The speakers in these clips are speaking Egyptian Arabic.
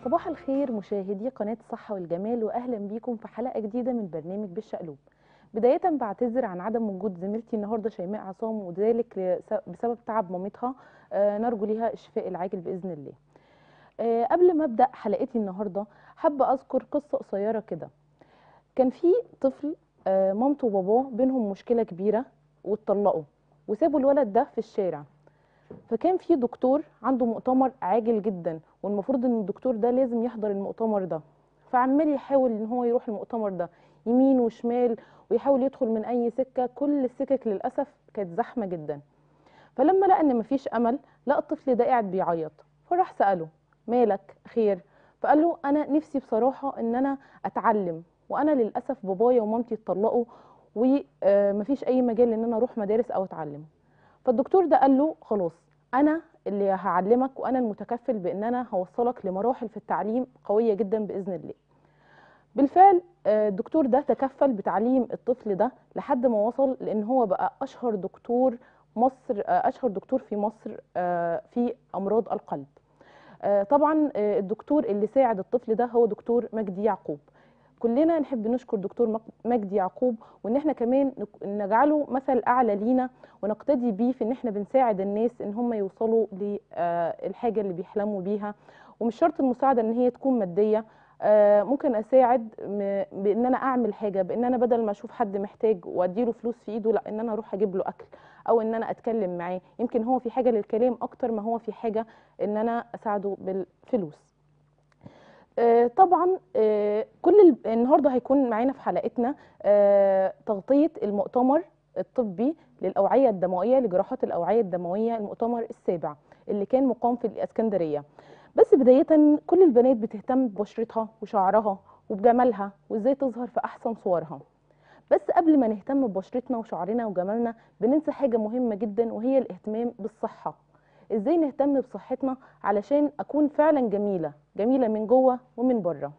صباح الخير مشاهدي قناة الصحة والجمال وأهلا بيكم في حلقة جديدة من برنامج بالشقلوب بداية بعتذر عن عدم وجود زميلتي النهاردة شيماء عصام وذلك لس- بسبب تعب مامتها آه، نرجو ليها الشفاء العاجل بإذن الله آه، قبل ما أبدأ حلقتي النهاردة حابة أذكر قصة قصيرة كده كان في طفل آه، مامته وباباه بينهم مشكلة كبيرة واتطلقوا وسابوا الولد ده في الشارع فكان في دكتور عنده مؤتمر عاجل جدا والمفروض ان الدكتور ده لازم يحضر المؤتمر ده فعمال يحاول ان هو يروح المؤتمر ده يمين وشمال ويحاول يدخل من اي سكه كل السكك للاسف كانت زحمه جدا فلما لقى ان مفيش امل لقى الطفل ده قاعد بيعيط فراح ساله مالك خير فقال له انا نفسي بصراحه ان انا اتعلم وانا للاسف بابايا ومامتي اتطلقوا ومفيش اي مجال ان انا اروح مدارس او اتعلم فالدكتور ده قال له خلاص انا اللي هعلمك وانا المتكفل بان انا هوصلك لمراحل في التعليم قويه جدا باذن الله بالفعل آه، الدكتور ده تكفل بتعليم الطفل ده لحد ما وصل لان هو بقى اشهر دكتور مصر آه، اشهر دكتور في مصر آه، في امراض القلب آه، طبعا آه، الدكتور اللي ساعد الطفل ده هو دكتور مجدي يعقوب كلنا نحب نشكر دكتور مك- مجدي يعقوب وان احنا كمان نك- نجعله مثل اعلى لينا ونقتدي بيه في ان احنا بنساعد الناس ان هم يوصلوا للحاجه اللي بيحلموا بيها ومش شرط المساعده ان هي تكون ماديه آه، ممكن اساعد م- بان انا اعمل حاجه بان انا بدل ما اشوف حد محتاج واديله فلوس في ايده لا ان انا اروح اجيب له اكل او ان انا اتكلم معاه يمكن هو في حاجه للكلام اكتر ما هو في حاجه ان انا اساعده بالفلوس آه، طبعا آه، كل ال- النهارده هيكون معانا في حلقتنا آه، تغطيه المؤتمر الطبي للاوعيه الدمويه لجراحات الاوعيه الدمويه المؤتمر السابع اللي كان مقام في الاسكندريه بس بدايه كل البنات بتهتم ببشرتها وشعرها وبجمالها وازاي تظهر في احسن صورها بس قبل ما نهتم ببشرتنا وشعرنا وجمالنا بننسى حاجه مهمه جدا وهي الاهتمام بالصحه ازاي نهتم بصحتنا علشان اكون فعلا جميله جميله من جوه ومن بره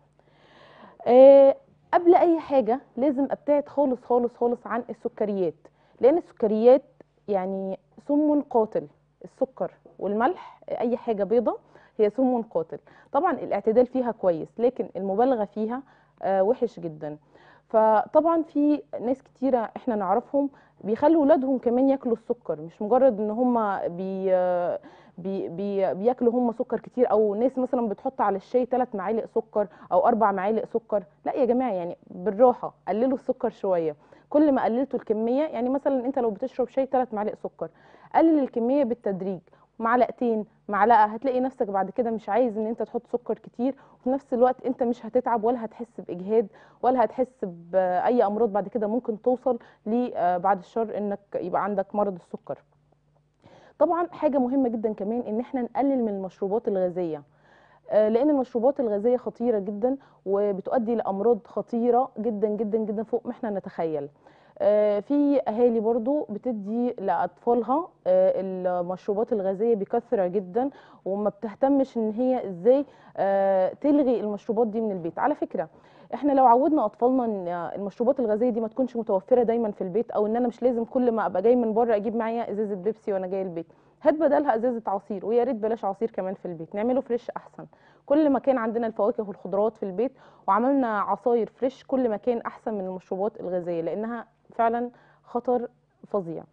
آه قبل اي حاجه لازم ابتعد خالص خالص خالص عن السكريات لان السكريات يعني سم قاتل السكر والملح اي حاجه بيضه هي سم قاتل طبعا الاعتدال فيها كويس لكن المبالغه فيها آه وحش جدا فطبعا في ناس كتيره احنا نعرفهم بيخلوا ولادهم كمان ياكلوا السكر مش مجرد ان هم بي بي بي بياكلوا هم سكر كتير او ناس مثلا بتحط على الشاي ثلاث معالق سكر او اربع معالق سكر لا يا جماعه يعني بالراحه قللوا السكر شويه كل ما قللتوا الكميه يعني مثلا انت لو بتشرب شاي ثلاث معالق سكر قلل الكميه بالتدريج معلقتين معلقه هتلاقي نفسك بعد كده مش عايز ان انت تحط سكر كتير وفي نفس الوقت انت مش هتتعب ولا هتحس باجهاد ولا هتحس باي امراض بعد كده ممكن توصل ل آه، بعد الشر انك يبقى عندك مرض السكر طبعا حاجه مهمه جدا كمان ان احنا نقلل من المشروبات الغازيه آه، لان المشروبات الغازيه خطيره جدا وبتؤدي لامراض خطيره جدا جدا جدا فوق ما احنا نتخيل آه، في اهالي برضو بتدي لاطفالها آه، المشروبات الغازيه بكثره جدا وما بتهتمش ان هي ازاي آه، تلغي المشروبات دي من البيت على فكره احنا لو عودنا اطفالنا ان المشروبات الغازيه دي ما تكونش متوفره دايما في البيت او ان انا مش لازم كل ما ابقى جاي من بره اجيب معايا ازازه بيبسي وانا جاي البيت هات بدلها ازازه عصير ويا ريت بلاش عصير كمان في البيت نعمله فريش احسن كل ما كان عندنا الفواكه والخضروات في البيت وعملنا عصاير فريش كل ما كان احسن من المشروبات الغازيه لانها فعلا خطر فظيع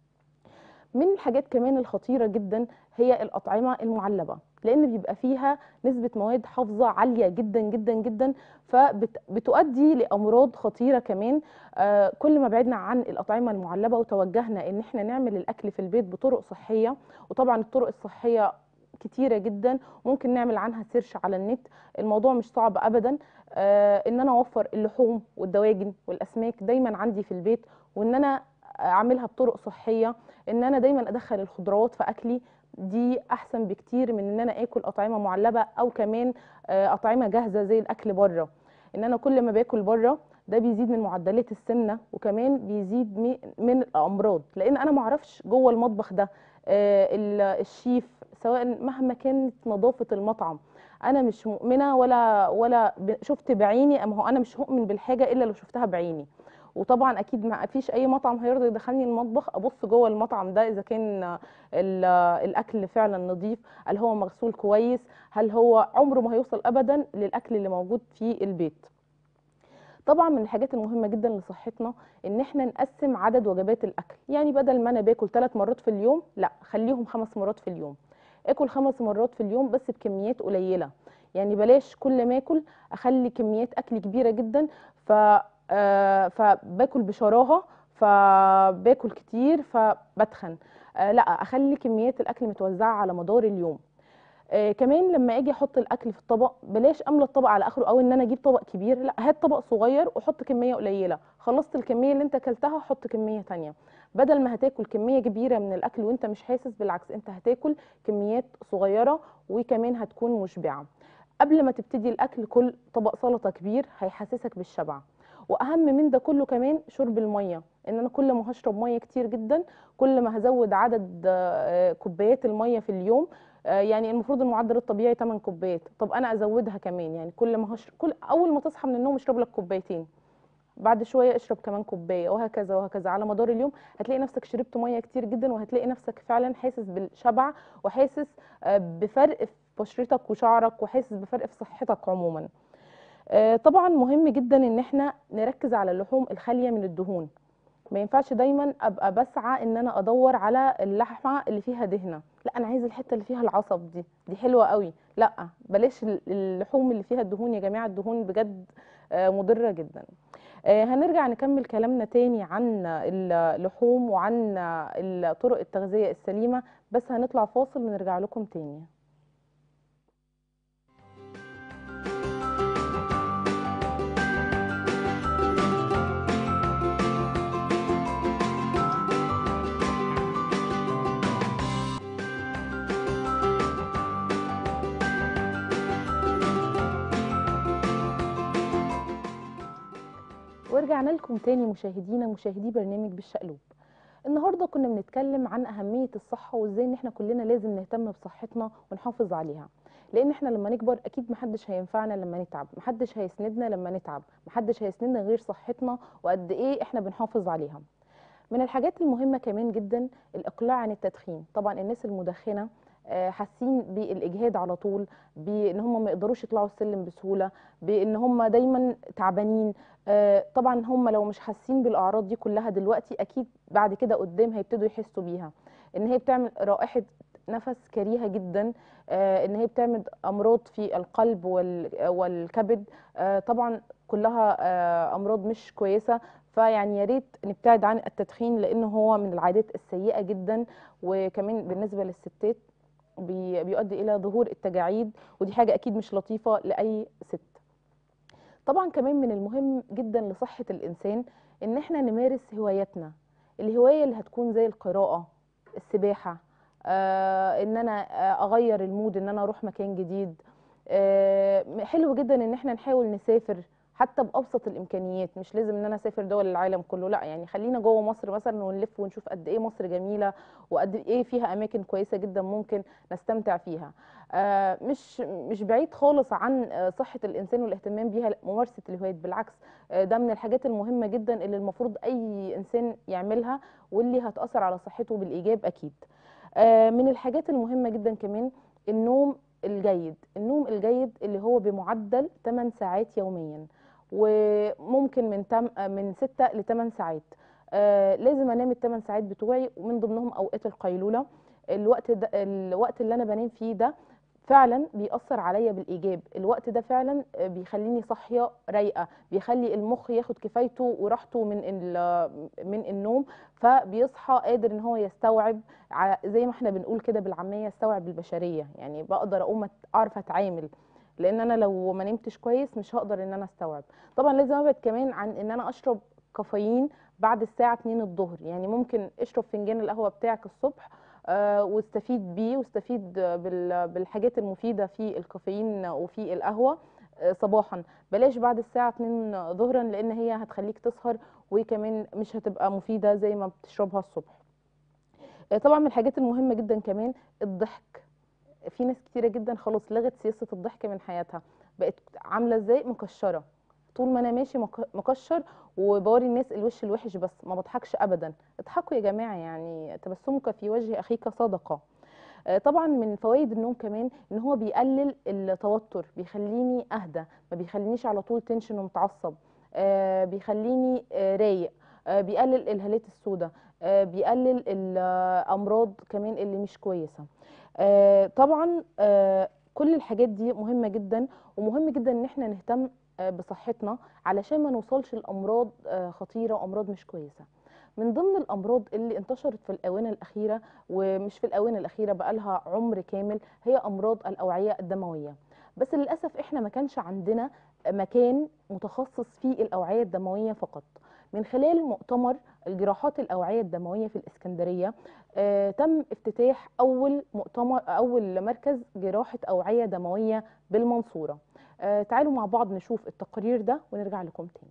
من الحاجات كمان الخطيره جدا هي الاطعمه المعلبه لان بيبقى فيها نسبه مواد حافظه عاليه جدا جدا جدا فبتؤدي لامراض خطيره كمان آه، كل ما بعدنا عن الاطعمه المعلبه وتوجهنا ان احنا نعمل الاكل في البيت بطرق صحيه وطبعا الطرق الصحيه كتيره جدا ممكن نعمل عنها سيرش على النت الموضوع مش صعب ابدا آه، ان انا اوفر اللحوم والدواجن والاسماك دايما عندي في البيت وان انا اعملها بطرق صحيه ان انا دايما ادخل الخضروات في اكلي دي احسن بكتير من ان انا اكل اطعمه معلبه او كمان آه، اطعمه جاهزه زي الاكل بره ان انا كل ما باكل بره ده بيزيد من معدلات السمنه وكمان بيزيد مي- من الامراض لان انا معرفش جوه المطبخ ده آه، ال- الشيف سواء مهما كانت نظافه المطعم انا مش مؤمنه ولا ولا ب- شفت بعيني اما هو انا مش هؤمن بالحاجه الا لو شفتها بعيني وطبعا اكيد ما فيش اي مطعم هيرضى يدخلني المطبخ ابص جوه المطعم ده اذا كان ال- الاكل فعلا نظيف هل هو مغسول كويس هل هو عمره ما هيوصل ابدا للاكل اللي موجود في البيت طبعا من الحاجات المهمه جدا لصحتنا ان احنا نقسم عدد وجبات الاكل يعني بدل ما انا باكل ثلاث مرات في اليوم لا خليهم خمس مرات في اليوم اكل خمس مرات في اليوم بس بكميات قليله يعني بلاش كل ما اكل اخلي كميات اكل كبيره جدا ف آه، فباكل بشراهه فباكل كتير فبتخن آه، لا اخلي كميات الاكل متوزعه على مدار اليوم آه كمان لما اجي احط الاكل في الطبق بلاش املى الطبق على اخره او ان انا اجيب طبق كبير لا هات طبق صغير وحط كميه قليله خلصت الكميه اللي انت اكلتها حط كميه تانية بدل ما هتاكل كميه كبيره من الاكل وانت مش حاسس بالعكس انت هتاكل كميات صغيره وكمان هتكون مشبعه قبل ما تبتدي الاكل كل طبق سلطه كبير هيحسسك بالشبع واهم من ده كله كمان شرب الميه ان انا كل ما هشرب ميه كتير جدا كل ما هزود عدد آه، كوبايات الميه في اليوم آه، يعني المفروض المعدل الطبيعي 8 كوبايات طب انا ازودها كمان يعني كل ما هشرب كل اول ما تصحى من النوم اشرب لك كوبايتين بعد شويه اشرب كمان كوبايه وهكذا وهكذا على مدار اليوم هتلاقي نفسك شربت ميه كتير جدا وهتلاقي نفسك فعلا حاسس بالشبع وحاسس آه، بفرق في بشرتك وشعرك وحاسس بفرق في صحتك عموما آه، طبعا مهم جدا ان احنا نركز على اللحوم الخاليه من الدهون ما ينفعش دايما ابقى بسعى ان انا ادور على اللحمه اللي فيها دهنه لا انا عايز الحته اللي فيها العصب دي دي حلوه قوي لا بلاش ال- اللحوم اللي فيها الدهون يا جماعه الدهون بجد آه، مضره جدا آه، هنرجع نكمل كلامنا تاني عن اللحوم وعن ال- طرق التغذيه السليمه بس هنطلع فاصل ونرجع لكم تاني ورجعنا لكم تاني مشاهدينا مشاهدي برنامج بالشقلوب النهارده كنا بنتكلم عن اهميه الصحه وازاي ان احنا كلنا لازم نهتم بصحتنا ونحافظ عليها لان احنا لما نكبر اكيد محدش هينفعنا لما نتعب محدش هيسندنا لما نتعب محدش هيسندنا غير صحتنا وقد ايه احنا بنحافظ عليها من الحاجات المهمه كمان جدا الاقلاع عن التدخين طبعا الناس المدخنه آه، حاسين بالاجهاد على طول بان هم ما يقدروش يطلعوا السلم بسهوله بان هم دايما تعبانين آه، طبعا هم لو مش حاسين بالاعراض دي كلها دلوقتي اكيد بعد كده قدام هيبتدوا يحسوا بيها ان هي بتعمل رائحه نفس كريهه جدا آه، ان هي بتعمل امراض في القلب وال- والكبد آه، طبعا كلها آه، امراض مش كويسه فيعني يا ريت نبتعد عن التدخين لان هو من العادات السيئه جدا وكمان بالنسبه للستات بي- بيؤدي الى ظهور التجاعيد ودي حاجه اكيد مش لطيفه لاي ست طبعا كمان من المهم جدا لصحة الإنسان إن احنا نمارس هواياتنا الهواية اللي هتكون زي القراءة السباحة آه إن أنا آه أغير المود إن أنا أروح مكان جديد آه حلو جدا إن احنا نحاول نسافر حتى بأبسط الإمكانيات مش لازم إن أنا أسافر دول العالم كله لا يعني خلينا جوه مصر مثلا ونلف ونشوف قد إيه مصر جميلة وقد إيه فيها أماكن كويسة جدا ممكن نستمتع فيها آه، مش مش بعيد خالص عن آه، صحة الإنسان والاهتمام بيها لا، ممارسة الهوايات بالعكس آه، ده من الحاجات المهمة جدا اللي المفروض أي إنسان يعملها واللي هتأثر على صحته بالإيجاب أكيد آه، من الحاجات المهمة جدا كمان النوم الجيد النوم الجيد اللي هو بمعدل 8 ساعات يوميا وممكن من تم من 6 ل 8 ساعات آه، لازم انام الثمان ساعات بتوعي ومن ضمنهم اوقات القيلوله الوقت ده الوقت اللي انا بنام فيه ده فعلا بيأثر عليا بالإيجاب الوقت ده فعلا بيخليني صاحية رايقة بيخلي المخ ياخد كفايته وراحته من ال- من النوم فبيصحى قادر ان هو يستوعب ع- زي ما احنا بنقول كده بالعامية يستوعب البشرية يعني بقدر اقوم أت- اعرف اتعامل لان انا لو ما نمتش كويس مش هقدر ان انا استوعب طبعا لازم ابعد كمان عن ان انا اشرب كافيين بعد الساعة 2 الظهر يعني ممكن اشرب فنجان القهوة بتاعك الصبح آه، واستفيد بيه واستفيد بال- بالحاجات المفيدة في الكافيين وفي القهوة آه، صباحا بلاش بعد الساعة 2 ظهرا لأن هي هتخليك تسهر وكمان مش هتبقى مفيدة زي ما بتشربها الصبح آه، طبعا من الحاجات المهمة جدا كمان الضحك في ناس كتيرة جدا خلاص لغت سياسة الضحك من حياتها بقت عاملة ازاي مكشرة طول ما انا ماشي مك- مكشر وبوري الناس الوش الوحش بس ما بضحكش ابدا اضحكوا يا جماعه يعني تبسمك في وجه اخيك صدقه آه، طبعا من فوائد النوم كمان ان هو بيقلل التوتر بيخليني اهدى ما بيخلينيش على طول تنشن ومتعصب آه، بيخليني آه، رايق آه، بيقلل الهالات السوداء آه، بيقلل الامراض كمان اللي مش كويسه آه، طبعا آه، كل الحاجات دي مهمه جدا ومهم جدا ان احنا نهتم آه، بصحتنا علشان ما نوصلش لامراض آه، خطيره وامراض مش كويسه من ضمن الامراض اللي انتشرت في الاونه الاخيره ومش في الاونه الاخيره بقالها عمر كامل هي امراض الاوعيه الدمويه بس للاسف احنا ما كانش عندنا مكان متخصص في الاوعيه الدمويه فقط من خلال مؤتمر الجراحات الاوعيه الدمويه في الاسكندريه آه تم افتتاح اول مؤتمر اول مركز جراحه اوعيه دمويه بالمنصوره آه تعالوا مع بعض نشوف التقرير ده ونرجع لكم تاني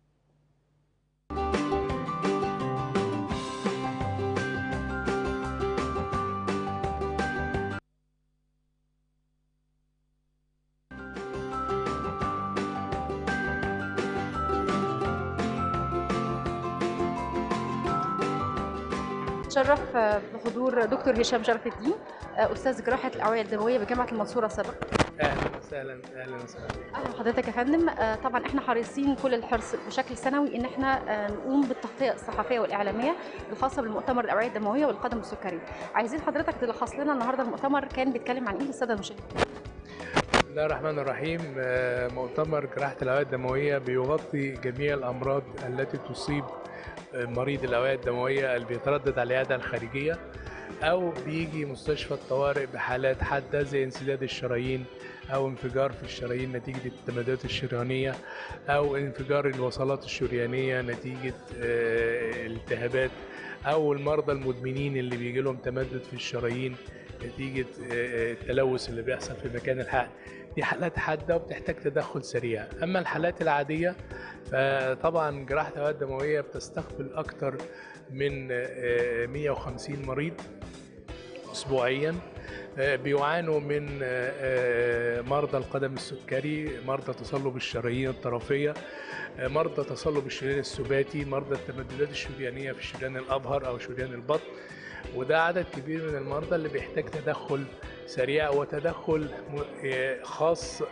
تشرف بحضور دكتور هشام شرف الدين استاذ جراحه الاوعيه الدمويه بجامعه المنصوره السابق اهلا وسهلا اهلا وسهلا اهلا بحضرتك يا فندم آه، طبعا احنا حريصين كل الحرص بشكل سنوي ان احنا آه، نقوم بالتغطيه الصحفيه والاعلاميه الخاصه بالمؤتمر الاوعيه الدمويه والقدم السكري عايزين حضرتك تلخص لنا النهارده المؤتمر كان بيتكلم عن ايه للساده المشاهدين بسم الله الرحمن الرحيم آه، مؤتمر جراحة الأوعية الدموية بيغطي جميع الأمراض التي تصيب آه، مريض الأوعية الدموية اللي بيتردد على العيادة الخارجية أو بيجي مستشفى الطوارئ بحالات حادة زي انسداد الشرايين أو انفجار في الشرايين نتيجة التمددات الشريانية أو انفجار الوصلات الشريانية نتيجة آه، التهابات أو المرضى المدمنين اللي بيجي لهم تمدد في الشرايين نتيجة آه، التلوث اللي بيحصل في مكان الحقن دي حالات حادة وبتحتاج تدخل سريع أما الحالات العادية فطبعا جراحة الأوعية الدموية بتستقبل أكتر من آه، 150 مريض أسبوعيا آه، بيعانوا من آه، آه، مرضى القدم السكري مرضى تصلب الشرايين الطرفية آه، مرضى تصلب الشريان السباتي مرضى التمددات الشريانية في الشريان الأبهر أو شريان البطن وده عدد كبير من المرضى اللي بيحتاج تدخل سريع وتدخل م- آه، خاص آه،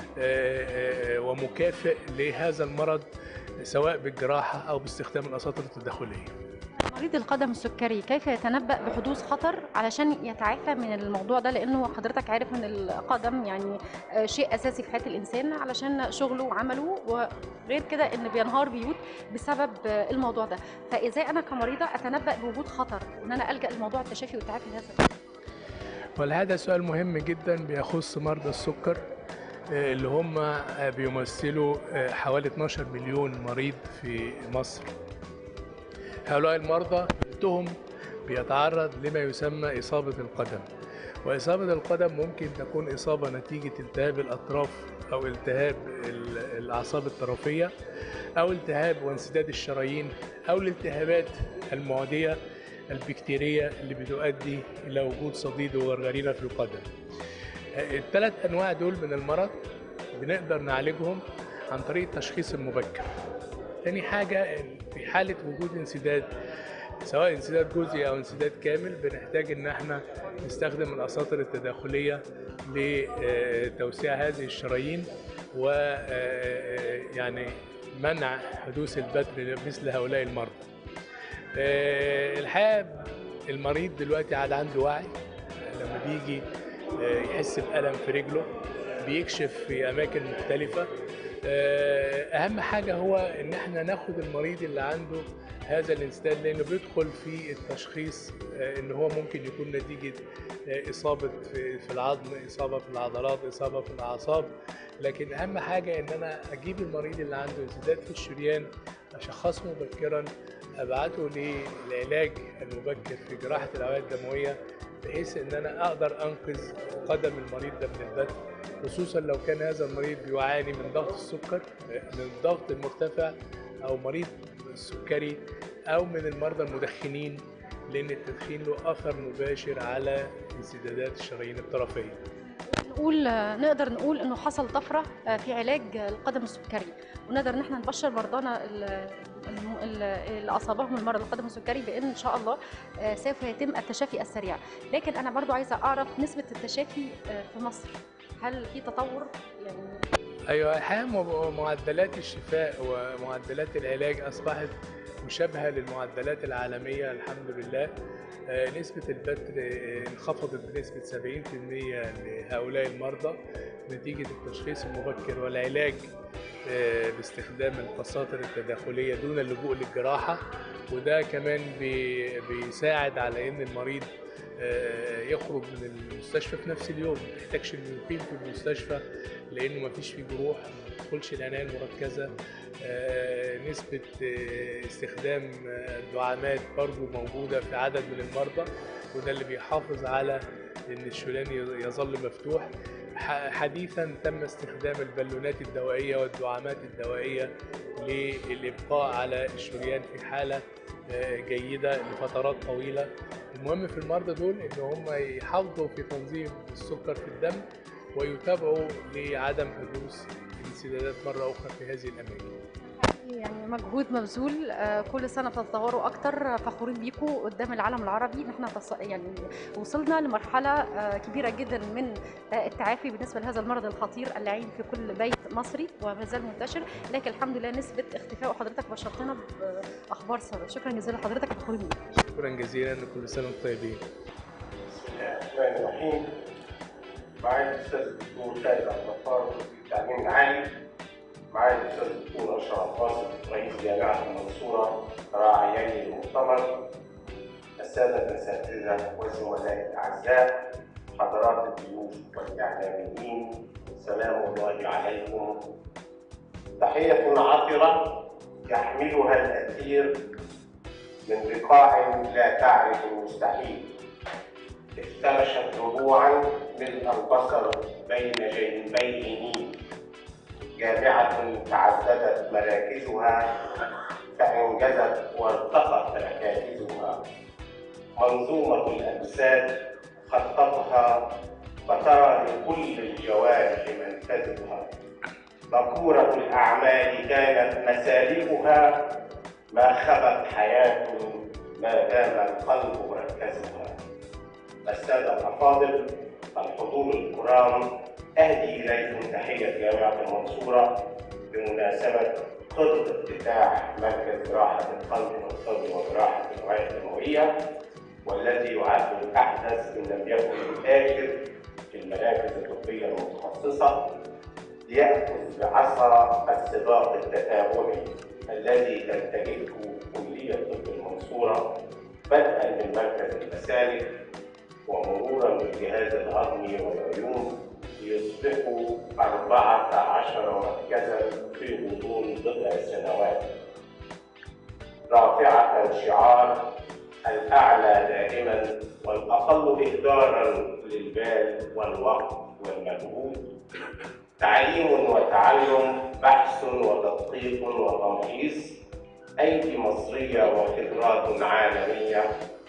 آه، ومكافئ لهذا المرض سواء بالجراحة أو باستخدام الأساطر التداخلية مريض القدم السكري كيف يتنبأ بحدوث خطر علشان يتعافى من الموضوع ده لانه حضرتك عارف ان القدم يعني آه، شيء اساسي في حياه الانسان علشان شغله وعمله وغير كده ان بينهار بيوت بسبب آه، الموضوع ده فازاي انا كمريضه اتنبأ بوجود خطر وان انا الجا لموضوع التشافي والتعافي هذا وهذا سؤال مهم جدا بيخص مرضى السكر آه، اللي هم آه، بيمثلوا آه، حوالي 12 مليون مريض في مصر هؤلاء المرضى بنتهم بيتعرض لما يسمى إصابة القدم وإصابة القدم ممكن تكون إصابة نتيجة التهاب الأطراف أو التهاب ال- الأعصاب الطرفية أو التهاب وانسداد الشرايين أو الالتهابات المعدية البكتيرية اللي بتؤدي إلى وجود صديد وغرغرينة في القدم الثلاث أنواع دول من المرض بنقدر نعالجهم عن طريق التشخيص المبكر تاني حاجة في حالة وجود انسداد سواء انسداد جزئي أو انسداد كامل بنحتاج إن احنا نستخدم الأساطر التداخلية لتوسيع هذه الشرايين و آه، يعني منع حدوث البتر لمثل هؤلاء المرضى. آه، الحقيقة المريض دلوقتي عاد عنده وعي لما بيجي آه، يحس بألم في رجله بيكشف في أماكن مختلفة آه، أهم حاجة هو إن احنا ناخد المريض اللي عنده هذا الانسداد لأنه بيدخل في التشخيص آه، إن هو ممكن يكون نتيجة آه، إصابة في في العظم إصابة في العضلات إصابة في الأعصاب لكن أهم حاجة إن أنا أجيب المريض اللي عنده انسداد في الشريان أشخصه مبكرا أبعته للعلاج المبكر في جراحة الأوعية الدموية بحيث ان انا اقدر انقذ قدم المريض ده من البتر خصوصا لو كان هذا المريض بيعاني من ضغط السكر من الضغط المرتفع او مريض السكري او من المرضى المدخنين لان التدخين له اثر مباشر على انسدادات الشرايين الطرفيه نقول نقدر نقول انه حصل طفره في علاج القدم السكري ونقدر ان احنا نبشر مرضانا ال- الم- ال- اللي اصابهم المرض القدم السكري بان ان شاء الله آه، سوف يتم التشافي السريع لكن انا برضو عايزه اعرف نسبه التشافي آه، في مصر هل في تطور يعني ايوه الحقيقه م- معدلات الشفاء ومعدلات العلاج اصبحت مشابهه للمعدلات العالميه الحمد لله آه، نسبة البتر آه، انخفضت بنسبة 70% لهؤلاء المرضى نتيجة التشخيص المبكر والعلاج آه، باستخدام القساطر التداخلية دون اللجوء للجراحة وده كمان بي- بيساعد على ان المريض آه، يخرج من المستشفى في نفس اليوم ما يحتاجش انه يقيم في المستشفى لانه ما فيش فيه جروح ما تدخلش العنايه المركزه آه، نسبه آه، استخدام آه، الدعامات برضو موجوده في عدد من المرضى وده اللي بيحافظ على ان الشريان يظل مفتوح ح- حديثا تم استخدام البالونات الدوائيه والدعامات الدوائيه للابقاء على الشريان في حاله آه، جيده لفترات طويله المهم في المرضى دول ان هم يحافظوا في تنظيم السكر في الدم ويتابعوا لعدم حدوث انسدادات مره اخرى في هذه الاماكن يعني مجهود مبذول آه، كل سنه بتتطوروا اكتر فخورين بيكم قدام العالم العربي ان احنا تص... يعني وصلنا لمرحله آه، كبيره جدا من آه، التعافي بالنسبه لهذا المرض الخطير اللعين في كل بيت مصري وما زال منتشر لكن الحمد لله نسبه اختفاء وحضرتك بشرتنا باخبار ساره شكرا جزيلا لحضرتك فخورين بيك شكرا جزيلا كل سنه وانتم طيبين بسم الله الرحمن الرحيم معالي الاستاذ الدكتور خالد عبد الغفار في التعليم العالي معالي الاستاذ الدكتور اشرف قاسم رئيس جامعه المنصوره راعيي المؤتمر الساده الاساتذه والزملاء الاعزاء حضرات الضيوف والاعلاميين سلام الله عليكم تحيه عطره يحملها الاثير من بقاع لا تعرف المستحيل افترشت ربوعا ملء البصر بين جانبي النيل جامعة تعددت مراكزها فأنجزت وارتقت ركائزها منظومة الأجساد خططها فترى لكل الجوارح منفذها بكورة الأعمال كانت مسالكها ما خبت حياة ما دام القلب مركزها السادة الأفاضل الحضور الكرام أهدي إليكم تحية جامعة المنصورة بمناسبة قرب افتتاح مركز جراحة القلب والصدر وجراحة الأوعية الدموية والذي يعد الأحدث إن لم يكن الآخر في المراكز الطبية المتخصصة ليأخذ بعصا السباق التتابعي الذي تنتهجه كلية طب المنصورة بدءا من مركز المسالك ومرورا بالجهاز الهضمي والعيون ليصبحوا أربعة عشر مركزا في غضون بضع سنوات رافعة شعار الأعلى دائما والأقل إهدارا للبال والوقت والمجهود تعليم وتعلم بحث وتدقيق وتمحيص أيدي مصرية وخبرات عالمية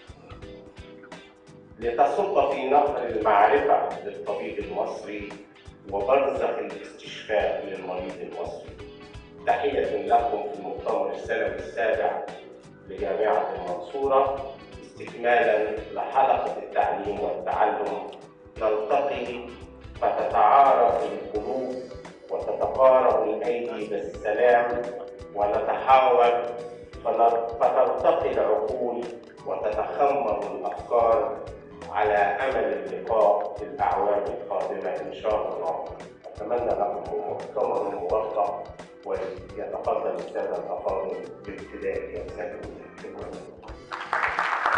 لتصب في نهر المعرفة للطبيب المصري وبرزخ الاستشفاء للمريض المصري تحية لكم في المؤتمر السنوي السابع لجامعة المنصورة استكمالا لحلقة التعليم والتعلم نلتقي فتتعارف القلوب وتتقارب الأيدي بالسلام ونتحاور فترتقي العقول وتتخمر الأفكار على أمل اللقاء في الأعوام القادمة إن شاء الله أتمنى لكم مؤتمر موفق ويتفضل السادة الأفاضل بابتداء جلساتكم شكرا لكم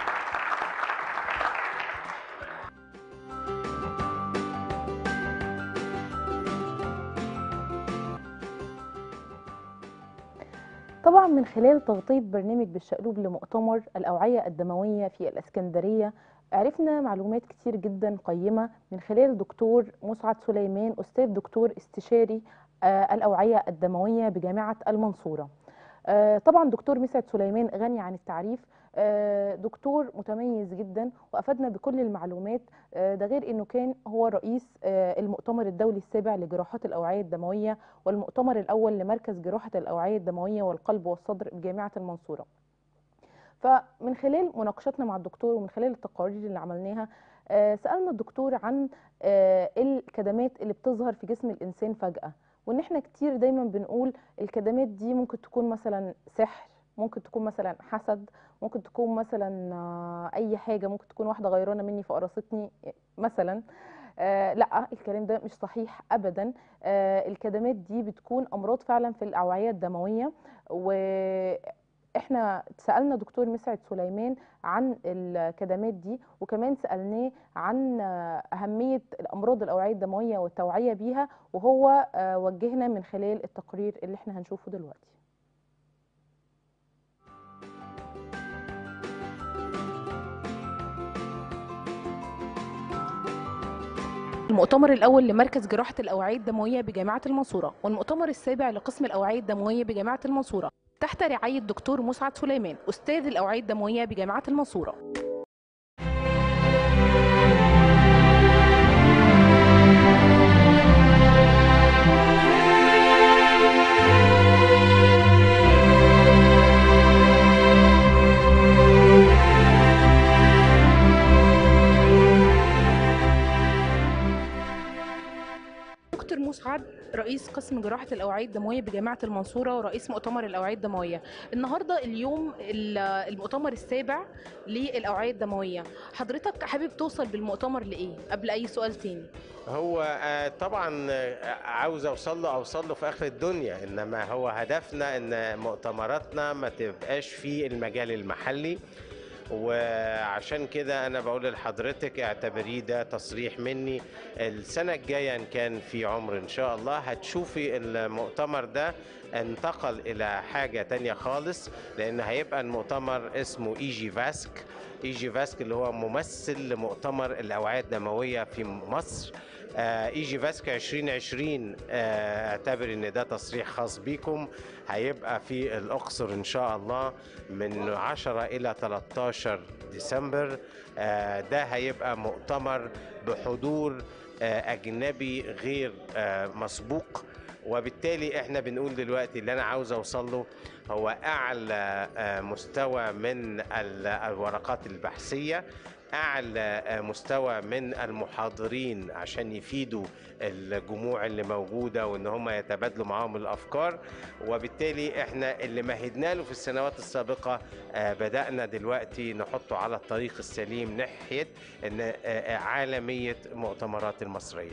طبعا من خلال تغطية برنامج بالشقلوب لمؤتمر الأوعية الدموية في الإسكندرية عرفنا معلومات كتير جدا قيمة من خلال دكتور مسعد سليمان أستاذ دكتور استشاري آه، الأوعية الدموية بجامعة المنصورة آه، طبعا دكتور مسعد سليمان غني عن التعريف آه، دكتور متميز جدا وافادنا بكل المعلومات آه، ده غير انه كان هو رئيس آه، المؤتمر الدولي السابع لجراحات الاوعيه الدمويه والمؤتمر الاول لمركز جراحه الاوعيه الدمويه والقلب والصدر بجامعه المنصوره فمن خلال مناقشتنا مع الدكتور ومن خلال التقارير اللي عملناها آه، سالنا الدكتور عن آه، الكدمات اللي بتظهر في جسم الانسان فجاه وان احنا كتير دايما بنقول الكدمات دي ممكن تكون مثلا سحر ممكن تكون مثلا حسد ممكن تكون مثلا آه، اي حاجه ممكن تكون واحده غيرانه مني فقرصتني مثلا آه لا الكلام ده مش صحيح ابدا آه الكدمات دي بتكون امراض فعلا في الاوعيه الدمويه واحنا سالنا دكتور مسعد سليمان عن الكدمات دي وكمان سالناه عن آه، اهميه الامراض الاوعيه الدمويه والتوعيه بيها وهو آه، وجهنا من خلال التقرير اللي احنا هنشوفه دلوقتي المؤتمر الأول لمركز جراحة الأوعية الدموية بجامعة المنصورة والمؤتمر السابع لقسم الأوعية الدموية بجامعة المنصورة تحت رعاية دكتور مسعد سليمان أستاذ الأوعية الدموية بجامعة المنصورة دكتور مسعد رئيس قسم جراحة الأوعية الدموية بجامعة المنصورة ورئيس مؤتمر الأوعية الدموية النهاردة اليوم ال- المؤتمر السابع للأوعية الدموية حضرتك حابب توصل بالمؤتمر لإيه قبل أي سؤال تاني هو آه، طبعا آه، عاوز اوصل له اوصل له في اخر الدنيا انما هو هدفنا ان مؤتمراتنا ما تبقاش في المجال المحلي وعشان كده انا بقول لحضرتك اعتبريه ده تصريح مني السنه الجايه ان كان في عمر ان شاء الله هتشوفي المؤتمر ده انتقل الى حاجه تانية خالص لان هيبقى المؤتمر اسمه اي جي فاسك اي جي فاسك اللي هو ممثل لمؤتمر الاوعيه الدمويه في مصر آه، اي جي فاسك 2020 آه، اعتبر ان ده تصريح خاص بيكم هيبقى في الاقصر ان شاء الله من 10 الى 13 ديسمبر آه، ده هيبقى مؤتمر بحضور آه، اجنبي غير آه، مسبوق وبالتالي احنا بنقول دلوقتي اللي انا عاوز اوصل له هو اعلى آه، مستوى من ال- الورقات البحثيه اعلى آه، مستوى من المحاضرين عشان يفيدوا الجموع اللي موجوده وان هم يتبادلوا معاهم الافكار وبالتالي احنا اللي مهدنا له في السنوات السابقه آه، بدانا دلوقتي نحطه على الطريق السليم ناحيه ان آه، آه، عالميه المؤتمرات المصريه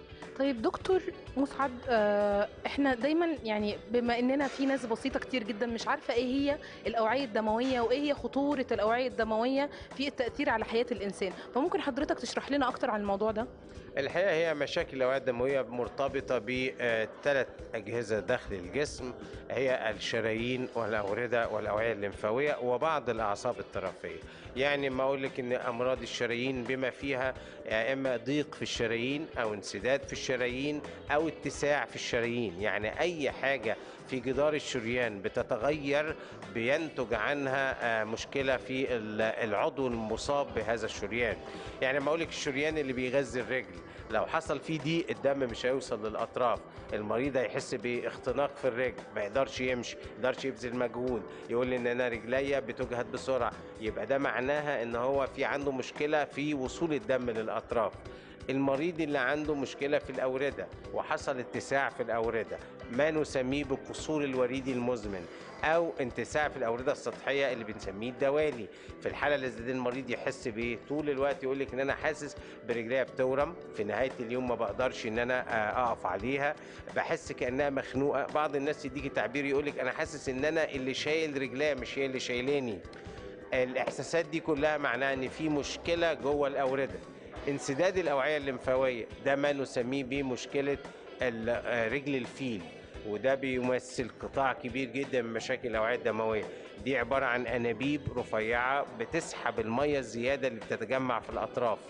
طيب دكتور مسعد آه، احنا دايما يعني بما اننا في ناس بسيطه كتير جدا مش عارفه ايه هي الاوعيه الدمويه وايه هي خطوره الاوعيه الدمويه في التاثير على حياه الانسان فممكن حضرتك تشرح لنا اكتر عن الموضوع ده الحقيقه هي مشاكل الاوعيه الدمويه مرتبطه بثلاث اجهزه داخل الجسم هي الشرايين والاورده والاوعيه الليمفاويه وبعض الاعصاب الطرفيه يعني ما اقول لك ان امراض الشرايين بما فيها يا اما ضيق في الشرايين او انسداد في الشرايين او اتساع في الشرايين يعني اي حاجه في جدار الشريان بتتغير بينتج عنها آه، مشكله في ال- العضو المصاب بهذا الشريان يعني ما اقول لك الشريان اللي بيغذي الرجل لو حصل فيه ضيق الدم مش هيوصل للاطراف المريض هيحس باختناق في الرجل ما يقدرش يمشي ما يقدرش يبذل مجهود يقول لي ان انا رجليا بتجهد بسرعه يبقى ده معناها ان هو في عنده مشكله في وصول الدم للاطراف المريض اللي عنده مشكلة في الأوردة وحصل اتساع في الأوردة ما نسميه بالقصور الوريدي المزمن أو انتساع في الأوردة السطحية اللي بنسميه الدوالي في الحالة اللي زي دي المريض يحس بإيه طول الوقت يقول لك إن أنا حاسس برجليا بتورم في نهاية اليوم ما بقدرش إن أنا آه، أقف عليها بحس كأنها مخنوقة بعض الناس يديكي تعبير يقول لك أنا حاسس إن أنا اللي شايل رجليا مش هي اللي شايلاني الاحساسات دي كلها معناها ان في مشكله جوه الاورده انسداد الاوعيه الليمفاويه ده ما نسميه بيه مشكله ال- آه، رجل الفيل وده بيمثل قطاع كبير جدا من مشاكل الاوعيه الدمويه دي عباره عن انابيب رفيعه بتسحب الميه الزياده اللي بتتجمع في الاطراف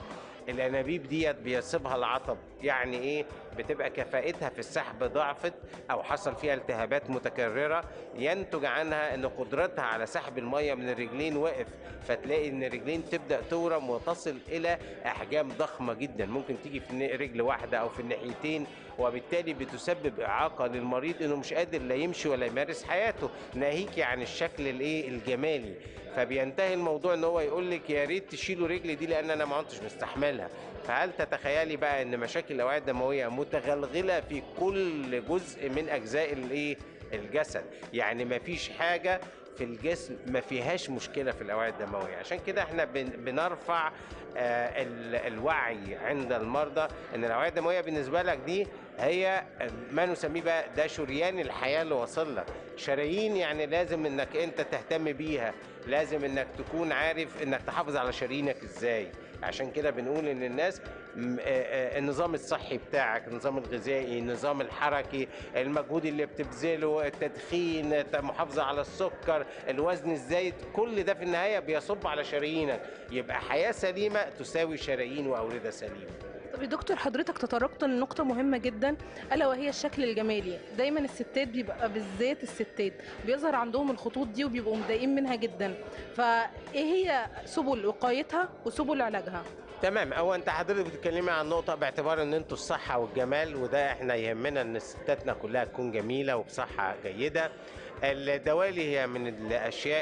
الانابيب ديت بيصيبها العطب يعني ايه بتبقى كفاءتها في السحب ضعفت او حصل فيها التهابات متكرره ينتج عنها ان قدرتها على سحب الميه من الرجلين وقف فتلاقي ان الرجلين تبدا تورم وتصل الى احجام ضخمه جدا ممكن تيجي في رجل واحده او في الناحيتين وبالتالي بتسبب اعاقه للمريض انه مش قادر لا يمشي ولا يمارس حياته ناهيك عن الشكل الايه الجمالي فبينتهي الموضوع ان هو يقول لك يا ريت تشيلوا رجلي دي لان انا ما عدتش مستحملها فهل تتخيلي بقى ان مشاكل الاوعيه الدمويه متغلغله في كل جزء من اجزاء الايه الجسد يعني ما فيش حاجه في الجسم ما فيهاش مشكله في الاوعيه الدمويه عشان كده احنا بن- بنرفع آه، ال- الوعي عند المرضى ان الاوعيه الدمويه بالنسبه لك دي هي ما نسميه بقى ده شريان الحياه اللي واصل لك شرايين يعني لازم انك انت تهتم بيها لازم انك تكون عارف انك تحافظ على شرايينك ازاي عشان كده بنقول ان الناس م- آه، آه، النظام الصحي بتاعك النظام الغذائي النظام الحركي المجهود اللي بتبذله التدخين المحافظة على السكر الوزن الزايد كل ده في النهاية بيصب على شرايينك يبقى حياة سليمة تساوي شرايين وأوردة سليمة طب يا دكتور حضرتك تطرقت لنقطة مهمة جدا ألا وهي الشكل الجمالي دايما الستات بيبقى بالذات الستات بيظهر عندهم الخطوط دي وبيبقوا مضايقين منها جدا فإيه هي سبل وقايتها وسبل علاجها تمام هو انت حضرتك بتتكلمي عن نقطه باعتبار ان انتوا الصحه والجمال وده احنا يهمنا ان ستاتنا كلها تكون جميله وبصحه جيده الدوالي هي من الاشياء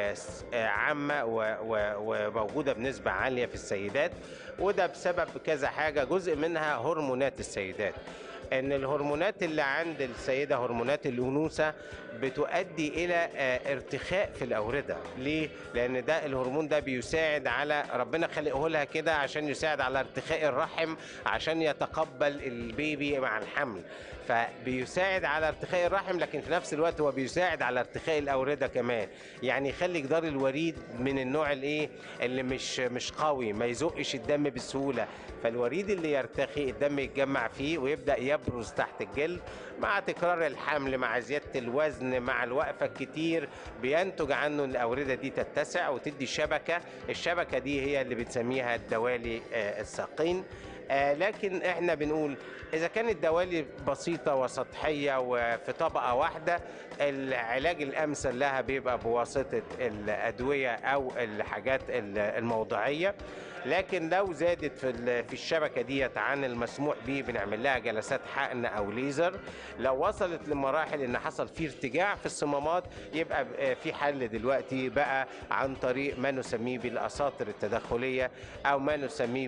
العامه و- و- وموجوده بنسبه عاليه في السيدات وده بسبب كذا حاجه جزء منها هرمونات السيدات ان الهرمونات اللي عند السيده هرمونات الانوثه بتؤدي الى آه، ارتخاء في الاورده ليه لان ده الهرمون ده بيساعد على ربنا خلقه لها كده عشان يساعد على ارتخاء الرحم عشان يتقبل البيبي مع الحمل فبيساعد على ارتخاء الرحم لكن في نفس الوقت هو بيساعد على ارتخاء الاورده كمان يعني يخلي جدار الوريد من النوع الايه اللي مش مش قوي ما يزقش الدم بسهوله فالوريد اللي يرتخي الدم يتجمع فيه ويبدا يبرز تحت الجلد مع تكرار الحمل مع زياده الوزن مع الوقفه الكتير بينتج عنه ان الاورده دي تتسع وتدي شبكه الشبكه دي هي اللي بنسميها الدوالي آه، الساقين آه، لكن احنا بنقول اذا كانت دوالي بسيطه وسطحيه وفي طبقه واحده العلاج الامثل لها بيبقى بواسطه الادويه او الحاجات ال- الموضعيه لكن لو زادت في ال- في الشبكه ديت عن المسموح به بنعمل لها جلسات حقن او ليزر لو وصلت لمراحل ان حصل فيه ارتجاع في الصمامات يبقى ب- في حل دلوقتي بقى عن طريق ما نسميه بالاساطر التدخليه او ما نسميه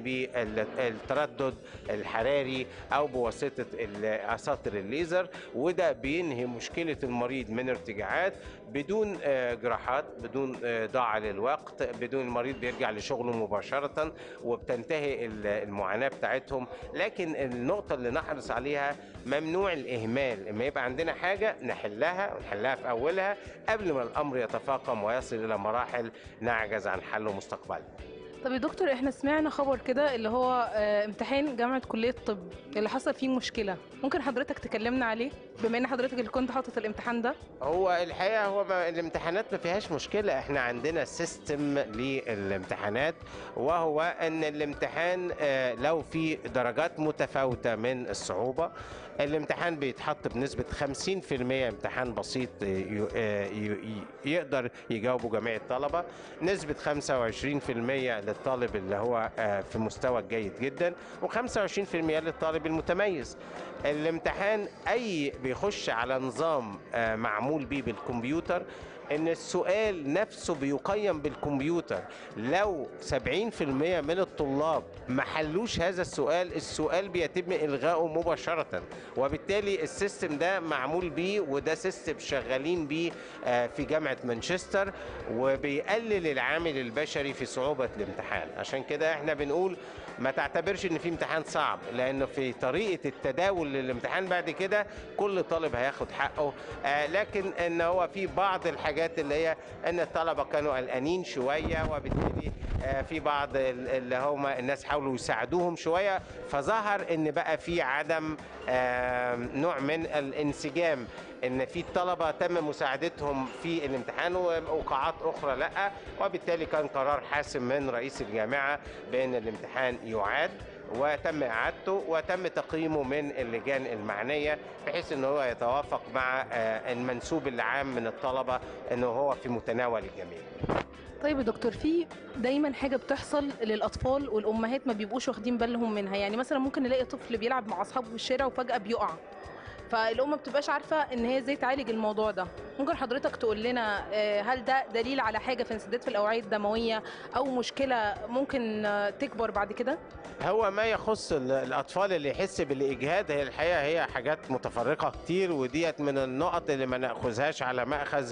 بالتردد الحراري او بواسطه اساطر الليزر وده بينهي مشكله المريض من ارتجاعات بدون آه، جراحات بدون آه، ضاع للوقت بدون المريض بيرجع لشغله مباشره وبتنتهي ال- المعاناه بتاعتهم لكن النقطه اللي نحرص عليها ممنوع الاهمال لما يبقى عندنا حاجه نحلها ونحلها في اولها قبل ما الامر يتفاقم ويصل الى مراحل نعجز عن حله مستقبلا طب يا دكتور احنا سمعنا خبر كده اللي هو آه، امتحان جامعة كلية الطب اللي حصل فيه مشكلة ممكن حضرتك تكلمنا عليه بما ان حضرتك اللي كنت حاطط الامتحان ده هو الحقيقه هو ما الامتحانات ما فيهاش مشكله احنا عندنا سيستم للامتحانات وهو ان الامتحان آه، لو في درجات متفاوته من الصعوبه الامتحان بيتحط بنسبة 50% امتحان بسيط آه، ي- آه، ي- ي- يقدر يجاوبه جميع الطلبة نسبة 25% للطالب اللي هو آه، في مستوى جيد جدا و25% للطالب المتميز الامتحان أي بيخش على نظام آه، معمول بيه بالكمبيوتر ان السؤال نفسه بيقيم بالكمبيوتر لو 70% من الطلاب ما حلوش هذا السؤال السؤال بيتم الغائه مباشره وبالتالي السيستم ده معمول بيه وده سيستم شغالين بيه آه، في جامعه مانشستر وبيقلل العامل البشري في صعوبه الامتحان عشان كده احنا بنقول ما تعتبرش ان في امتحان صعب لانه في طريقه التداول للامتحان بعد كده كل طالب هياخد حقه آه لكن ان هو في بعض الحاجات اللي هي ان الطلبه كانوا قلقانين شويه وبالتالي آه، في بعض ال- اللي هم الناس حاولوا يساعدوهم شويه فظهر ان بقى في عدم آه، نوع من الانسجام ان في طلبه تم مساعدتهم في الامتحان و- وقاعات اخرى لا وبالتالي كان قرار حاسم من رئيس الجامعه بان الامتحان يعاد وتم اعادته وتم تقييمه من اللجان المعنيه بحيث ان هو يتوافق مع آه، المنسوب العام من الطلبه انه هو في متناول الجميع طيب يا دكتور في دايما حاجه بتحصل للاطفال والامهات ما بيبقوش واخدين بالهم منها يعني مثلا ممكن نلاقي طفل بيلعب مع اصحابه في الشارع وفجاه بيقع فالام ما بتبقاش عارفه ان هي ازاي تعالج الموضوع ده ممكن حضرتك تقول لنا آه، هل ده دليل على حاجه في انسداد في الاوعيه الدمويه او مشكله ممكن آه، تكبر بعد كده هو ما يخص ال- الاطفال اللي يحس بالاجهاد هي الحقيقه هي حاجات متفرقه كتير وديت من النقط اللي ما ناخذهاش على ماخذ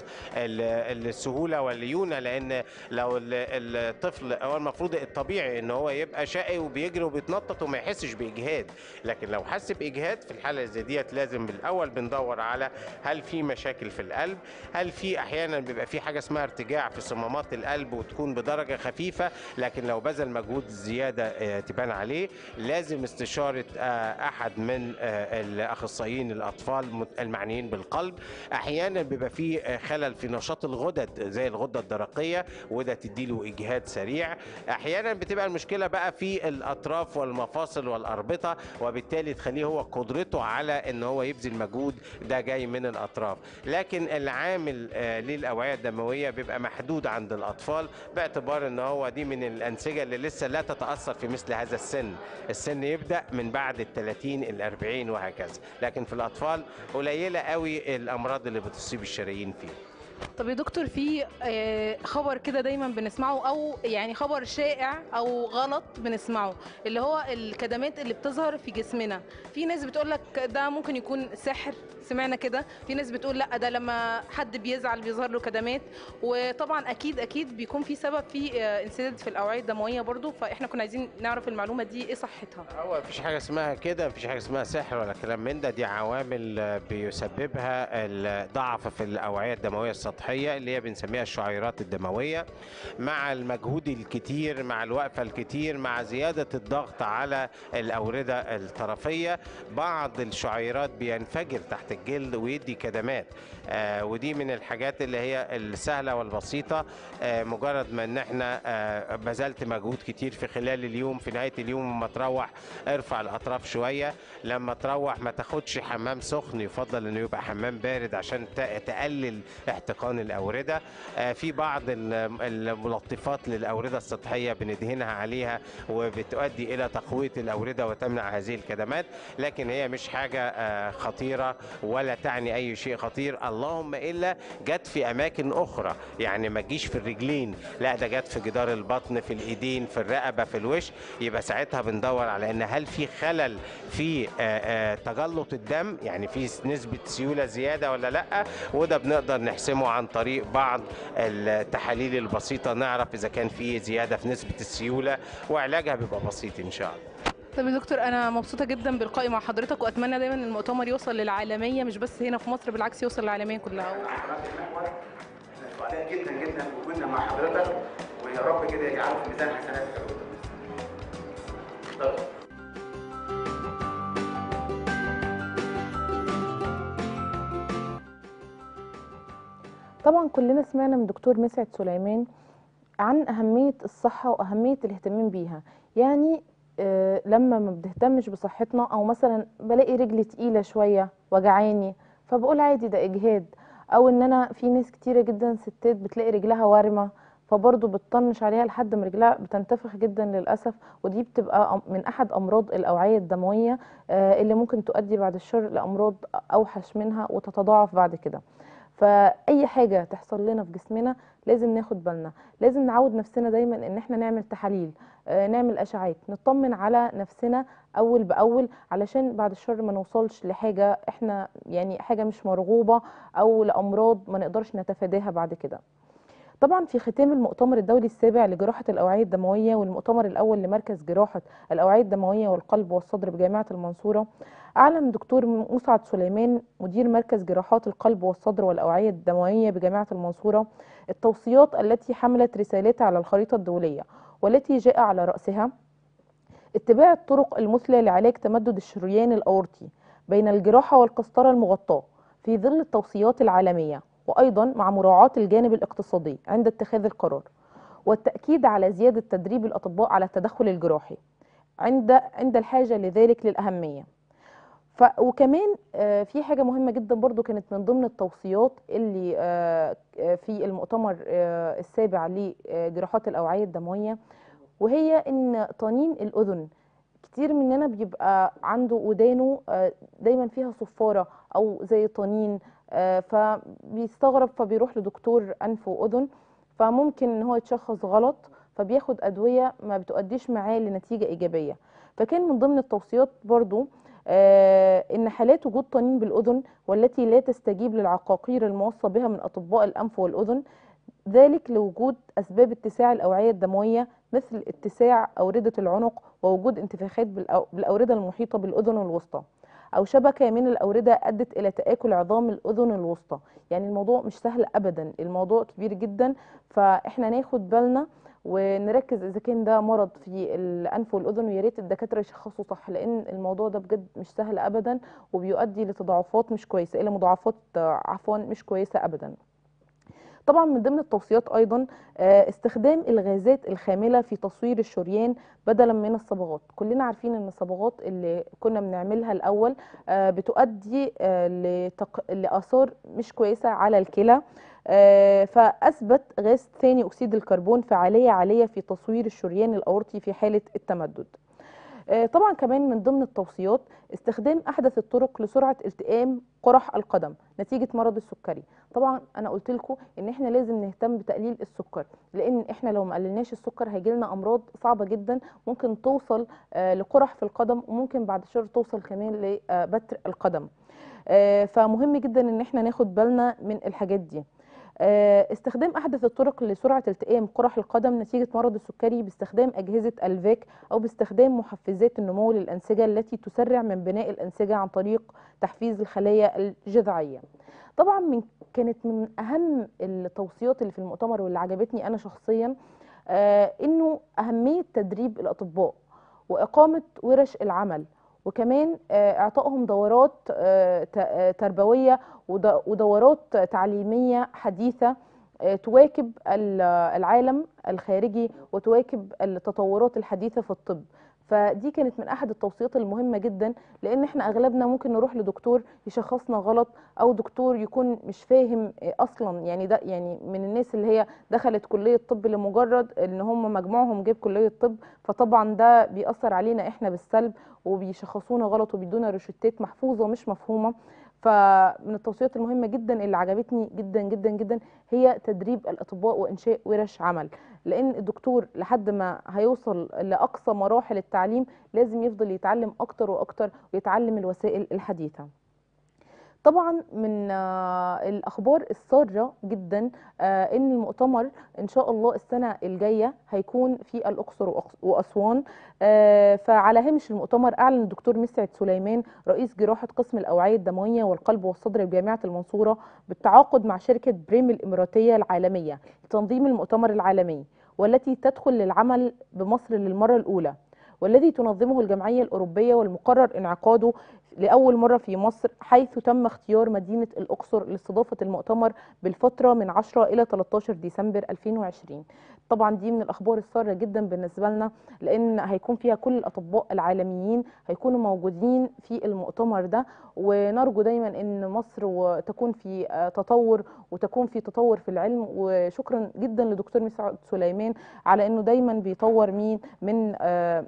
ال- السهوله والليونه لان لو ال- الطفل هو المفروض الطبيعي ان هو يبقى شقي وبيجري وبيتنطط وما يحسش باجهاد لكن لو حس باجهاد في الحاله زي ديت لازم بالاول بندور على هل في مشاكل في القلب هل في احيانا بيبقى في حاجه اسمها ارتجاع في صمامات القلب وتكون بدرجه خفيفه لكن لو بذل مجهود زياده آه، تبان عليه لازم استشاره آه، احد من آه، الاخصائيين الاطفال مت- المعنيين بالقلب احيانا بيبقى في آه، خلل في نشاط الغدد زي الغده الدرقيه وده تديله اجهاد سريع احيانا بتبقى المشكله بقى في الاطراف والمفاصل والاربطه وبالتالي تخليه هو قدرته على ان هو يبذل مجهود ده جاي من الاطراف لكن العامل آه، للاوعيه الدمويه بيبقى محدود عند الاطفال باعتبار ان هو دي من الانسجه اللي لسه لا تتاثر في مثل هذا السن السن يبدا من بعد ال 30 ال 40 وهكذا لكن في الاطفال قليله قوي الامراض اللي بتصيب الشرايين فيه طب يا دكتور في آه، خبر كده دايما بنسمعه او يعني خبر شائع او غلط بنسمعه اللي هو الكدمات اللي بتظهر في جسمنا في ناس بتقول لك ده ممكن يكون سحر سمعنا كده في ناس بتقول لا ده لما حد بيزعل بيظهر له كدمات وطبعا اكيد اكيد بيكون في سبب في آه، انسداد في الاوعيه الدمويه برضو فاحنا كنا عايزين نعرف المعلومه دي ايه صحتها هو مفيش حاجة اسمها كده مفيش حاجة اسمها سحر ولا كلام من ده دي عوامل آه، بيسببها الضعف في الأوعية الدموية السطحية اللي هي بنسميها الشعيرات الدموية مع المجهود الكتير مع الوقفة الكتير مع زيادة الضغط على الأوردة الطرفية بعض الشعيرات بينفجر تحت الجلد ويدي كدمات آه ودي من الحاجات اللي هي السهلة والبسيطة آه مجرد ما ان احنا آه بذلت مجهود كتير في خلال اليوم في نهاية اليوم لما تروح ارفع الاطراف شوية لما تروح ما تاخدش حمام سخن يفضل انه يبقى حمام بارد عشان ت- تقلل احتقان الاوردة آه في بعض ال- الملطفات للاوردة السطحية بندهنها عليها وبتؤدي الى تقوية الاوردة وتمنع هذه الكدمات لكن هي مش حاجة آه خطيرة ولا تعني اي شيء خطير اللهم الا جت في اماكن اخرى يعني ما تجيش في الرجلين لا ده جت في جدار البطن في الايدين في الرقبه في الوش يبقى ساعتها بندور على ان هل في خلل في آه، آه، تجلط الدم يعني في نسبه سيوله زياده ولا لا وده بنقدر نحسمه عن طريق بعض التحاليل البسيطه نعرف اذا كان في زياده في نسبه السيوله وعلاجها بيبقى بسيط ان شاء الله طب يا دكتور انا مبسوطه جدا باللقاء مع حضرتك واتمنى دايما ان المؤتمر يوصل للعالميه مش بس هنا في مصر بالعكس يوصل للعالميه كلها قناه المحور احنا سعداء جدا جدا بوجودنا مع حضرتك ويا رب كده يجعله في ميزان حسناتك يا دكتور. اتفضل. طبعا كلنا سمعنا من دكتور مسعد سليمان عن أهمية الصحة وأهمية الاهتمام بيها يعني آه، لما ما بنهتمش بصحتنا أو مثلا بلاقي رجلي تقيلة شوية وجعاني فبقول عادي ده إجهاد أو إن أنا في ناس كتيرة جدا ستات بتلاقي رجلها وارمة فبرضه بتطنش عليها لحد ما رجلها بتنتفخ جدا للأسف ودي بتبقى أم- من أحد أمراض الأوعية الدموية آه، اللي ممكن تؤدي بعد الشر لأمراض أوحش منها وتتضاعف بعد كده فاي حاجه تحصل لنا في جسمنا لازم ناخد بالنا لازم نعود نفسنا دايما ان احنا نعمل تحاليل آه، نعمل اشعاعات نطمن على نفسنا اول باول علشان بعد الشر ما نوصلش لحاجه احنا يعني حاجه مش مرغوبه او لامراض ما نقدرش نتفاداها بعد كده طبعا في ختام المؤتمر الدولي السابع لجراحة الأوعية الدموية والمؤتمر الأول لمركز جراحة الأوعية الدموية والقلب والصدر بجامعة المنصورة أعلن دكتور مسعد سليمان مدير مركز جراحات القلب والصدر والأوعية الدموية بجامعة المنصورة التوصيات التي حملت رسالتها على الخريطة الدولية والتي جاء على رأسها اتباع الطرق المثلى لعلاج تمدد الشريان الأورطي بين الجراحة والقسطرة المغطاة في ظل التوصيات العالمية وأيضا مع مراعاة الجانب الاقتصادي عند اتخاذ القرار والتأكيد على زيادة تدريب الأطباء على التدخل الجراحي عند عند الحاجة لذلك للأهمية ف وكمان آه، في حاجة مهمة جدا برضو كانت من ضمن التوصيات اللي آه، آه، في المؤتمر آه، السابع لجراحات الأوعية الدموية وهي إن طنين الأذن كتير مننا بيبقى عنده ودانه آه، دايما فيها صفارة أو زي طنين آه، فبيستغرب فبيروح لدكتور أنف وأذن فممكن إن هو يتشخص غلط فبياخد أدوية ما بتؤديش معاه لنتيجة إيجابية فكان من ضمن التوصيات برضو آه، إن حالات وجود طنين بالأذن والتي لا تستجيب للعقاقير الموصى بها من أطباء الأنف والأذن ذلك لوجود أسباب اتساع الأوعية الدموية مثل اتساع أوردة العنق ووجود انتفاخات بالأو- بالأوردة المحيطة بالأذن الوسطى أو شبكة من الأوردة أدت إلى تآكل عظام الأذن الوسطى يعني الموضوع مش سهل أبدا الموضوع كبير جدا فإحنا ناخد بالنا ونركز اذا كان ده مرض في الانف والاذن ويا ريت الدكاتره يشخصوا صح لان الموضوع ده بجد مش سهل ابدا وبيؤدي لتضاعفات مش كويسه الى مضاعفات آه، عفوا مش كويسه ابدا طبعا من ضمن التوصيات ايضا آه، استخدام الغازات الخامله في تصوير الشريان بدلا من الصبغات كلنا عارفين ان الصبغات اللي كنا بنعملها الاول آه، بتؤدي آه، لتق... لاثار مش كويسه على الكلى آه، فاثبت غاز ثاني اكسيد الكربون فعاليه عاليه في تصوير الشريان الاورطي في حاله التمدد آه، طبعا كمان من ضمن التوصيات استخدام احدث الطرق لسرعه التئام قرح القدم نتيجه مرض السكري طبعا انا قلت لكم ان احنا لازم نهتم بتقليل السكر لان احنا لو ما قللناش السكر هيجي لنا امراض صعبه جدا ممكن توصل آه، لقرح في القدم وممكن بعد شهر توصل كمان لبتر القدم آه، فمهم جدا ان احنا ناخد بالنا من الحاجات دي آه، استخدام احدث الطرق لسرعه التئام قرح القدم نتيجه مرض السكري باستخدام اجهزه الفاك او باستخدام محفزات النمو للانسجه التي تسرع من بناء الانسجه عن طريق تحفيز الخلايا الجذعيه طبعا من كانت من اهم التوصيات اللي في المؤتمر واللي عجبتني انا شخصيا آه، انه اهميه تدريب الاطباء واقامه ورش العمل وكمان آه، اعطائهم دورات آه، ت- آه، تربويه ود- ودورات تعليميه حديثه آه، تواكب ال- العالم الخارجي وتواكب التطورات الحديثه في الطب فدي كانت من احد التوصيات المهمه جدا لان احنا اغلبنا ممكن نروح لدكتور يشخصنا غلط او دكتور يكون مش فاهم آه، اصلا يعني ده يعني من الناس اللي هي دخلت كليه طب لمجرد ان هم مجموعهم جاب كليه طب فطبعا ده بيأثر علينا احنا بالسلب وبيشخصونا غلط وبيدونا روشتات محفوظه مش مفهومه فمن التوصيات المهمه جدا اللي عجبتني جدا جدا جدا هي تدريب الاطباء وانشاء ورش عمل لان الدكتور لحد ما هيوصل لاقصى مراحل التعليم لازم يفضل يتعلم اكتر واكتر ويتعلم الوسائل الحديثه طبعا من آه، الاخبار الساره جدا آه، ان المؤتمر ان شاء الله السنه الجايه هيكون في الاقصر وأقص- واسوان آه، فعلى هامش المؤتمر اعلن الدكتور مسعد سليمان رئيس جراحه قسم الاوعيه الدمويه والقلب والصدر بجامعه المنصوره بالتعاقد مع شركه بريم الاماراتيه العالميه لتنظيم المؤتمر العالمي والتي تدخل للعمل بمصر للمره الاولى والذي تنظمه الجمعيه الاوروبيه والمقرر انعقاده لأول مرة في مصر حيث تم اختيار مدينة الأقصر لاستضافة المؤتمر بالفترة من 10 إلى 13 ديسمبر 2020 طبعا دي من الأخبار السارة جدا بالنسبة لنا لأن هيكون فيها كل الأطباء العالميين هيكونوا موجودين في المؤتمر ده ونرجو دايما أن مصر و- تكون في آه، تطور وتكون في تطور في العلم وشكرا جدا لدكتور مسعود سليمان على أنه دايما بيطور مين من آه،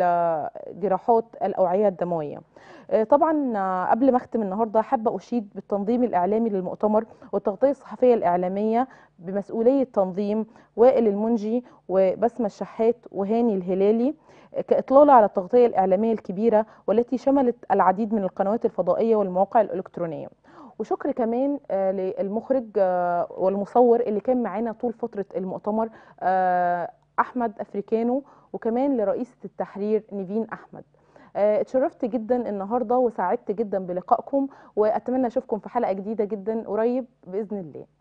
الجراحات الأوعية الدموية آه، طبعا آه، قبل ما اختم النهارده حابه اشيد بالتنظيم الاعلامي للمؤتمر والتغطيه الصحفيه الاعلاميه بمسؤوليه تنظيم وائل المنجي وبسمه الشحات وهاني الهلالي آه، كاطلاله على التغطيه الاعلاميه الكبيره والتي شملت العديد من القنوات الفضائيه والمواقع الالكترونيه وشكر كمان آه، للمخرج آه، والمصور اللي كان معانا طول فتره المؤتمر آه، احمد افريكانو وكمان لرئيسه التحرير نيفين احمد آه، اتشرفت جدا النهارده وسعدت جدا بلقائكم واتمنى اشوفكم في حلقه جديده جدا قريب باذن الله